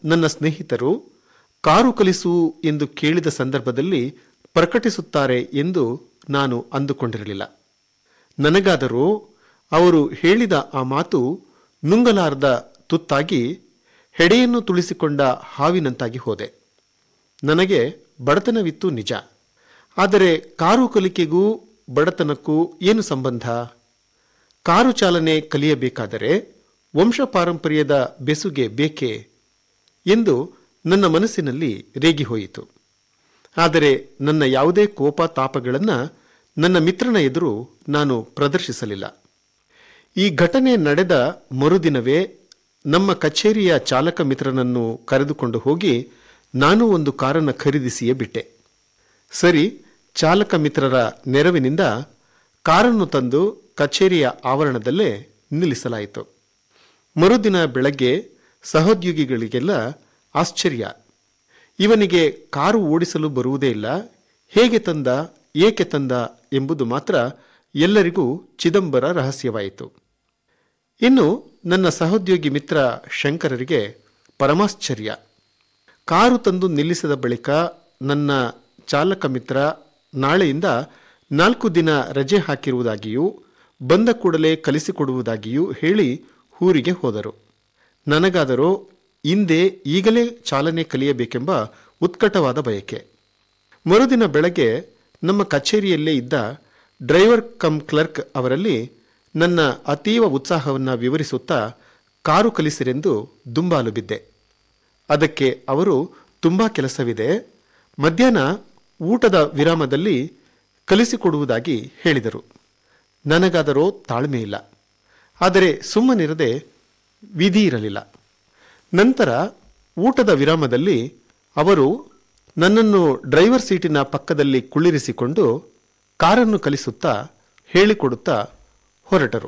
ನನ್ನ ಸ್ನೇಹಿತರು ಕಾರು ಕಲಿಸು ಎಂದು ಕೇಳಿದ ಸಂದರ್ಭದಲ್ಲಿ ಪ್ರಕಟಿಸುತ್ತಾರೆ ಎಂದು ನಾನು ಅಂದುಕೊಂಡಿರಲಿಲ್ಲ ನನಗಾದರೂ ಅವರು ಹೇಳಿದ ಆ ಮಾತು ನುಂಗಲಾರದ ತುತ್ತಾಗಿ ಹೆಡೆಯನ್ನು ತುಳಿಸಿಕೊಂಡ ಹಾವಿನಂತಾಗಿ ಹೋದೆ ನನಗೆ ಬಡತನವಿತ್ತು ನಿಜ ಆದರೆ ಕಾರು ಕಲಿಕೆಗೂ ಬಡತನಕ್ಕೂ ಏನು ಸಂಬಂಧ ಕಾರು ಚಾಲನೆ ಕಲಿಯಬೇಕಾದರೆ ವಂಶ ಪಾರಂಪರ್ಯದ ಬೆಸುಗೆ ಬೇಕೇ ಎಂದು ನನ್ನ ಮನಸ್ಸಿನಲ್ಲಿ ರೇಗಿ ಹೋಯಿತು ಆದರೆ ನನ್ನ ಯಾವುದೇ ಕೋಪ ತಾಪಗಳನ್ನು ನನ್ನ ಮಿತ್ರನ ಎದುರು ನಾನು ಪ್ರದರ್ಶಿಸಲಿಲ್ಲ ಈ ಘಟನೆ ನಡೆದ ಮರುದಿನವೇ ನಮ್ಮ ಕಚೇರಿಯ ಚಾಲಕ ಮಿತ್ರನನ್ನು ಕರೆದುಕೊಂಡು ಹೋಗಿ ನಾನು ಒಂದು ಕಾರನ್ನು ಖರೀದಿಸಿಯೇ ಬಿಟ್ಟೆ ಸರಿ ಚಾಲಕ ಮಿತ್ರರ ನೆರವಿನಿಂದ ಕಾರನ್ನು ತಂದು ಕಚೇರಿಯ ಆವರಣದಲ್ಲೇ ನಿಲ್ಲಿಸಲಾಯಿತು ಮರುದಿನ ಬೆಳಗ್ಗೆ ಸಹೋದ್ಯೋಗಿಗಳಿಗೆಲ್ಲ ಆಶ್ಚರ್ಯ ಇವನಿಗೆ ಕಾರು ಓಡಿಸಲು ಬರುವುದೇ ಇಲ್ಲ ಹೇಗೆ ತಂದ ಏಕೆ ತಂದ ಎಂಬುದು ಮಾತ್ರ ಎಲ್ಲರಿಗೂ ಚಿದಂಬರ ರಹಸ್ಯವಾಯಿತು ಇನ್ನು ನನ್ನ ಸಹೋದ್ಯೋಗಿ ಮಿತ್ರ ಶಂಕರರಿಗೆ ಪರಮಾಶ್ಚರ್ಯ ಕಾರು ತಂದು ನಿಲ್ಲಿಸಿದ ಬಳಿಕ ನನ್ನ ಚಾಲಕ ಮಿತ್ರ ನಾಳೆಯಿಂದ ನಾಲ್ಕು ದಿನ ರಜೆ ಹಾಕಿರುವುದಾಗಿಯೂ ಬಂದ ಕೂಡಲೇ ಕಲಿಸಿಕೊಡುವುದಾಗಿಯೂ ಹೇಳಿ ಊರಿಗೆ ಹೋದರು ನನಗಾದರೂ ಹಿಂದೆ ಈಗಲೇ ಚಾಲನೆ ಕಲಿಯಬೇಕೆಂಬ ಉತ್ಕಟವಾದ ಬಯಕೆ ಮರುದಿನ ಬೆಳಗ್ಗೆ ನಮ್ಮ ಕಚೇರಿಯಲ್ಲೇ ಇದ್ದ ಡ್ರೈವರ್ ಕಮ್ ಕ್ಲರ್ಕ್ ಅವರಲ್ಲಿ ನನ್ನ ಅತೀವ ಉತ್ಸಾಹವನ್ನು ವಿವರಿಸುತ್ತಾ ಕಾರು ಕಲಿಸಿರೆಂದು ದುಂಬಾಲು ಬಿದ್ದೆ ಅದಕ್ಕೆ ಅವರು ತುಂಬ ಕೆಲಸವಿದೆ ಮಧ್ಯಾಹ್ನ ಊಟದ ವಿರಾಮದಲ್ಲಿ ಕಲಿಸಿಕೊಡುವುದಾಗಿ ಹೇಳಿದರು ನನಗಾದರೂ ತಾಳ್ಮೆ ಇಲ್ಲ ಆದರೆ ಸುಮ್ಮನಿರದೆ ವಿಧಿ ಇರಲಿಲ್ಲ ನಂತರ ಊಟದ ವಿರಾಮದಲ್ಲಿ ಅವರು ನನ್ನನ್ನು ಡ್ರೈವರ್ ಸೀಟಿನ ಪಕ್ಕದಲ್ಲಿ ಕುಳ್ಳಿರಿಸಿಕೊಂಡು ಕಾರನ್ನು ಕಲಿಸುತ್ತಾ ಹೇಳಿಕೊಡುತ್ತಾ ಹೊರಟರು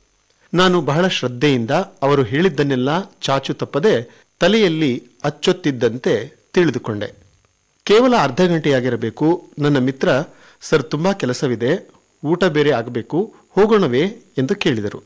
ನಾನು ಬಹಳ ಶ್ರದ್ಧೆಯಿಂದ ಅವರು ಹೇಳಿದ್ದನ್ನೆಲ್ಲ ಚಾಚು ತಪ್ಪದೆ ತಲೆಯಲ್ಲಿ ಅಚ್ಚೊತ್ತಿದ್ದಂತೆ ತಿಳಿದುಕೊಂಡೆ ಕೇವಲ ಅರ್ಧ ಗಂಟೆಯಾಗಿರಬೇಕು ನನ್ನ ಮಿತ್ರ ಸರ್ ತುಂಬ ಕೆಲಸವಿದೆ ಊಟ ಬೇರೆ ಆಗಬೇಕು ಹೋಗೋಣವೇ ಎಂದು ಕೇಳಿದರು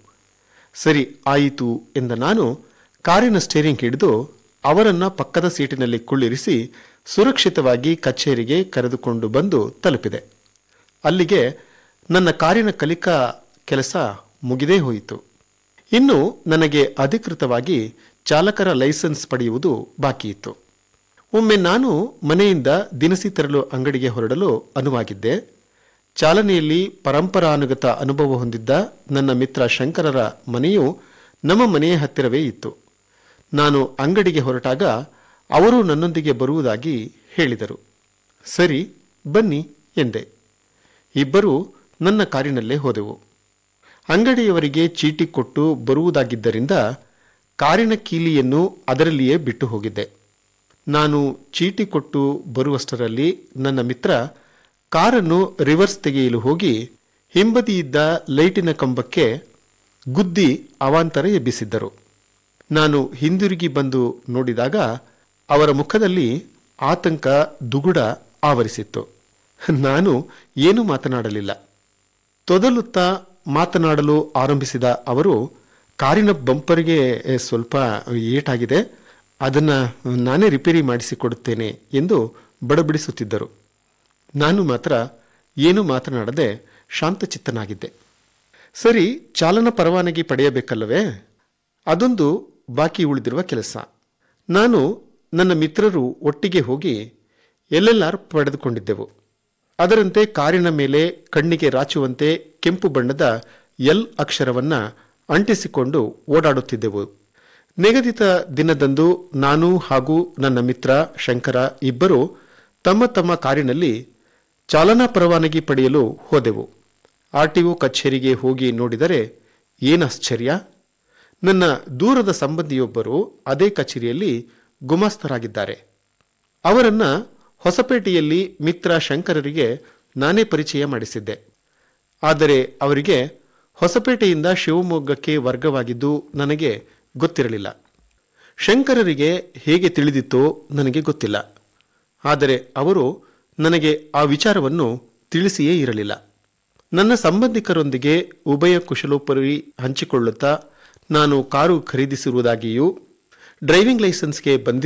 ಸರಿ ಆಯಿತು ಎಂದ ನಾನು ಕಾರಿನ ಸ್ಟೇರಿಂಗ್ ಹಿಡಿದು ಅವರನ್ನ ಪಕ್ಕದ ಸೀಟಿನಲ್ಲಿ ಕುಳ್ಳಿರಿಸಿ ಸುರಕ್ಷಿತವಾಗಿ ಕಚೇರಿಗೆ ಕರೆದುಕೊಂಡು ಬಂದು ತಲುಪಿದೆ ಅಲ್ಲಿಗೆ ನನ್ನ ಕಾರಿನ ಕಲಿಕಾ ಕೆಲಸ ಮುಗಿದೇ ಹೋಯಿತು ಇನ್ನು ನನಗೆ ಅಧಿಕೃತವಾಗಿ ಚಾಲಕರ ಲೈಸೆನ್ಸ್ ಪಡೆಯುವುದು ಬಾಕಿಯಿತ್ತು ಒಮ್ಮೆ ನಾನು ಮನೆಯಿಂದ ದಿನಸಿ ತರಲು ಅಂಗಡಿಗೆ ಹೊರಡಲು ಅನುವಾಗಿದ್ದೆ ಚಾಲನೆಯಲ್ಲಿ ಪರಂಪರಾನುಗತ ಅನುಭವ ಹೊಂದಿದ್ದ ನನ್ನ ಮಿತ್ರ ಶಂಕರರ ಮನೆಯು ನಮ್ಮ ಮನೆಯ ಹತ್ತಿರವೇ ಇತ್ತು ನಾನು ಅಂಗಡಿಗೆ ಹೊರಟಾಗ ಅವರು ನನ್ನೊಂದಿಗೆ ಬರುವುದಾಗಿ ಹೇಳಿದರು ಸರಿ ಬನ್ನಿ ಎಂದೆ ಇಬ್ಬರು ನನ್ನ ಕಾರಿನಲ್ಲೇ ಹೋದೆವು ಅಂಗಡಿಯವರಿಗೆ ಚೀಟಿ ಕೊಟ್ಟು ಬರುವುದಾಗಿದ್ದರಿಂದ ಕಾರಿನ ಕೀಲಿಯನ್ನು ಅದರಲ್ಲಿಯೇ ಬಿಟ್ಟು ಹೋಗಿದ್ದೆ ನಾನು ಚೀಟಿ ಕೊಟ್ಟು ಬರುವಷ್ಟರಲ್ಲಿ ನನ್ನ ಮಿತ್ರ ಕಾರನ್ನು ರಿವರ್ಸ್ ತೆಗೆಯಲು ಹೋಗಿ ಹಿಂಬದಿಯಿದ್ದ ಲೈಟಿನ ಕಂಬಕ್ಕೆ ಗುದ್ದಿ ಅವಾಂತರ ಎಬ್ಬಿಸಿದ್ದರು ನಾನು ಹಿಂದಿರುಗಿ ಬಂದು ನೋಡಿದಾಗ ಅವರ ಮುಖದಲ್ಲಿ ಆತಂಕ ದುಗುಡ ಆವರಿಸಿತ್ತು ನಾನು ಏನೂ ಮಾತನಾಡಲಿಲ್ಲ ತೊದಲುತ್ತಾ ಮಾತನಾಡಲು ಆರಂಭಿಸಿದ ಅವರು ಕಾರಿನ ಬಂಪರ್ಗೆ ಸ್ವಲ್ಪ ಏಟಾಗಿದೆ ಅದನ್ನು ನಾನೇ ರಿಪೇರಿ ಮಾಡಿಸಿಕೊಡುತ್ತೇನೆ ಎಂದು ಬಡಬಡಿಸುತ್ತಿದ್ದರು ನಾನು ಮಾತ್ರ ಏನೂ ಮಾತನಾಡದೆ ಶಾಂತಚಿತ್ತನಾಗಿದ್ದೆ ಸರಿ ಚಾಲನಾ ಪರವಾನಗಿ ಪಡೆಯಬೇಕಲ್ಲವೇ ಅದೊಂದು ಬಾಕಿ ಉಳಿದಿರುವ ಕೆಲಸ ನಾನು ನನ್ನ ಮಿತ್ರರು ಒಟ್ಟಿಗೆ ಹೋಗಿ ಎಲ್ ಎಲ್ ಆರ್ ಪಡೆದುಕೊಂಡಿದ್ದೆವು ಅದರಂತೆ ಕಾರಿನ ಮೇಲೆ ಕಣ್ಣಿಗೆ ರಾಚುವಂತೆ ಕೆಂಪು ಬಣ್ಣದ ಎಲ್ ಅಕ್ಷರವನ್ನ ಅಂಟಿಸಿಕೊಂಡು ಓಡಾಡುತ್ತಿದ್ದೆವು ನಿಗದಿತ ದಿನದಂದು ನಾನು ಹಾಗೂ ನನ್ನ ಮಿತ್ರ ಶಂಕರ ಇಬ್ಬರು ತಮ್ಮ ತಮ್ಮ ಕಾರಿನಲ್ಲಿ ಚಾಲನಾ ಪರವಾನಗಿ ಪಡೆಯಲು ಹೋದೆವು ಆರ್ಟಿಒ ಕಚೇರಿಗೆ ಹೋಗಿ ನೋಡಿದರೆ ಏನಾಶ್ಚರ್ಯ ನನ್ನ ದೂರದ ಸಂಬಂಧಿಯೊಬ್ಬರು ಅದೇ ಕಚೇರಿಯಲ್ಲಿ ಗುಮಾಸ್ತರಾಗಿದ್ದಾರೆ ಅವರನ್ನ ಹೊಸಪೇಟೆಯಲ್ಲಿ ಮಿತ್ರ ಶಂಕರರಿಗೆ ನಾನೇ ಪರಿಚಯ ಮಾಡಿಸಿದ್ದೆ ಆದರೆ ಅವರಿಗೆ ಹೊಸಪೇಟೆಯಿಂದ ಶಿವಮೊಗ್ಗಕ್ಕೆ ವರ್ಗವಾಗಿದ್ದು ನನಗೆ ಗೊತ್ತಿರಲಿಲ್ಲ ಶಂಕರರಿಗೆ ಹೇಗೆ ತಿಳಿದಿತ್ತೋ ನನಗೆ ಗೊತ್ತಿಲ್ಲ ಆದರೆ ಅವರು ನನಗೆ ಆ ವಿಚಾರವನ್ನು ತಿಳಿಸಿಯೇ ಇರಲಿಲ್ಲ ನನ್ನ ಸಂಬಂಧಿಕರೊಂದಿಗೆ ಉಭಯ ಕುಶಲೋಪರಿ ಹಂಚಿಕೊಳ್ಳುತ್ತಾ ನಾನು ಕಾರು ಖರೀದಿಸಿರುವುದಾಗಿಯೂ ಡ್ರೈವಿಂಗ್ ಲೈಸೆನ್ಸ್ಗೆ ಬಂದಿ